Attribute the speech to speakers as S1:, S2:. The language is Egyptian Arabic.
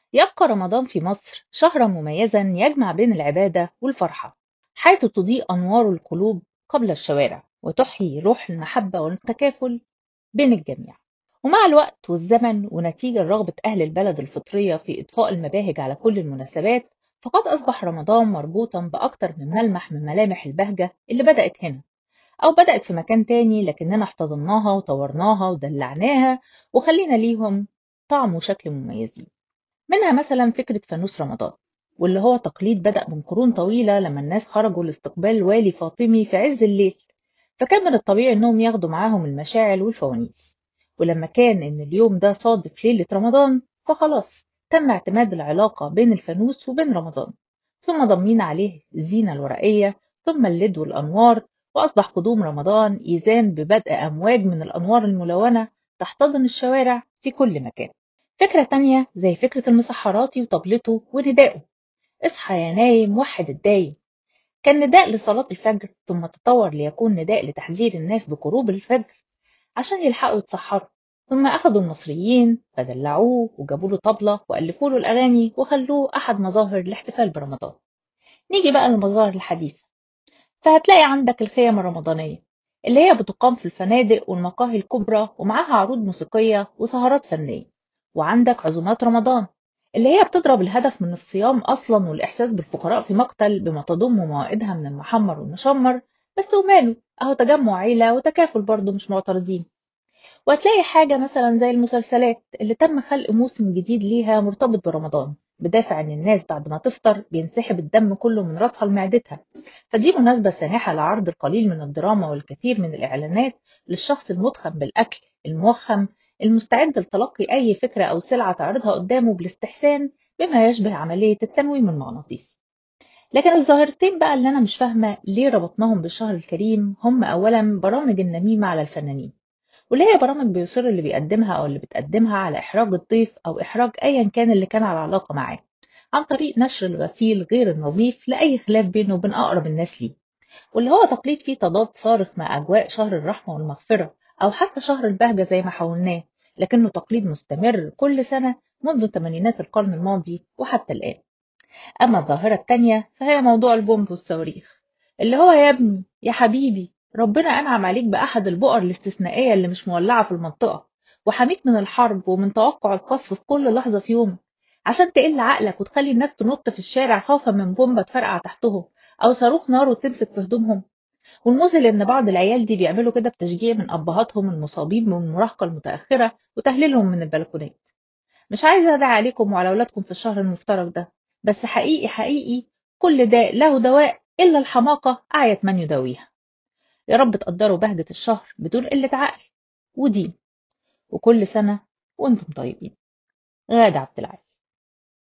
S1: يبقى رمضان في مصر شهرا مميزا يجمع بين العبادة والفرحة حيث تضيء أنوار القلوب قبل الشوارع وتحيي روح المحبة والتكافل بين الجميع ومع الوقت والزمن ونتيجة رغبة أهل البلد الفطرية في إضفاء المباهج على كل المناسبات فقد أصبح رمضان مربوطا بأكتر من ملمح من ملامح البهجة اللي بدأت هنا أو بدأت في مكان تاني لكننا احتضناها وطورناها ودلعناها وخلينا ليهم طعم وشكل مميزين منها مثلا فكرة فانوس رمضان واللي هو تقليد بدأ من قرون طويلة لما الناس خرجوا لاستقبال والي فاطمي في عز الليل فكان من الطبيعي انهم ياخدوا معاهم المشاعل والفوانيس ولما كان ان اليوم ده صادف ليلة رمضان فخلاص تم اعتماد العلاقة بين الفانوس وبين رمضان ثم ضمين عليه الزينة الورقية ثم اللد والأنوار وأصبح قدوم رمضان إيزان ببدء أمواج من الأنوار الملونة تحتضن الشوارع في كل مكان فكرة تانية زي فكرة المسحراتي وطبلته وندائه اصحى يا نايم وحد الدايم كان نداء لصلاة الفجر ثم تطور ليكون نداء لتحذير الناس بقروب الفجر عشان يلحقوا يتسحروا ثم أخذوا المصريين فدلعوه وجابوا له طبلة وألفوا له الأغاني وخلوه أحد مظاهر الاحتفال برمضان نيجي بقى للمظاهر الحديثة فهتلاقي عندك الخيم الرمضانية اللي هي بتقام في الفنادق والمقاهي الكبرى ومعاها عروض موسيقية وسهرات فنية وعندك عزومات رمضان اللي هي بتضرب الهدف من الصيام أصلا والإحساس بالفقراء في مقتل بما تضم موائدها من المحمر والمشمر بس وماله أهو تجمع عيلة وتكافل برضه مش معترضين وهتلاقي حاجة مثلا زي المسلسلات اللي تم خلق موسم جديد ليها مرتبط برمضان بدافع ان الناس بعد ما تفطر بينسحب الدم كله من راسها لمعدتها فدي مناسبة سانحة لعرض القليل من الدراما والكثير من الإعلانات للشخص المدخن بالأكل الموخم المستعد لتلقي أي فكرة أو سلعة تعرضها قدامه بالاستحسان بما يشبه عملية التنويم المغناطيسي لكن الظاهرتين بقى اللي أنا مش فاهمة ليه ربطناهم بالشهر الكريم هم أولا برامج النميمة على الفنانين واللي هي برامج بيصر اللي بيقدمها أو اللي بتقدمها على إحراج الضيف أو إحراج أيا كان اللي كان على علاقة معاه عن طريق نشر الغسيل غير النظيف لأي خلاف بينه وبين أقرب الناس ليه واللي هو تقليد فيه تضاد صارخ مع أجواء شهر الرحمة والمغفرة أو حتى شهر البهجة زي ما حاولناه لكنه تقليد مستمر كل سنة منذ ثمانينات القرن الماضي وحتى الآن أما الظاهرة التانية فهي موضوع البومب والصواريخ اللي هو يا ابني يا حبيبي ربنا أنعم عليك بأحد البؤر الاستثنائية اللي مش مولعة في المنطقة وحميك من الحرب ومن توقع القصف في كل لحظة في يومك عشان تقل عقلك وتخلي الناس تنط في الشارع خوفا من بومبة تفرقع تحتهم أو صاروخ نار وتمسك في هدومهم والمذهل إن بعض العيال دي بيعملوا كده بتشجيع من أبهاتهم المصابين من المراهقة المتأخرة وتهليلهم من البلكونات مش عايزة أدعي عليكم وعلى أولادكم في الشهر المفترج ده بس حقيقي حقيقي كل داء له دواء إلا الحماقة أعيت من يداويها يا رب تقدروا بهجة الشهر بدون قلة عقل ودين وكل سنة وانتم طيبين غادة عبد العال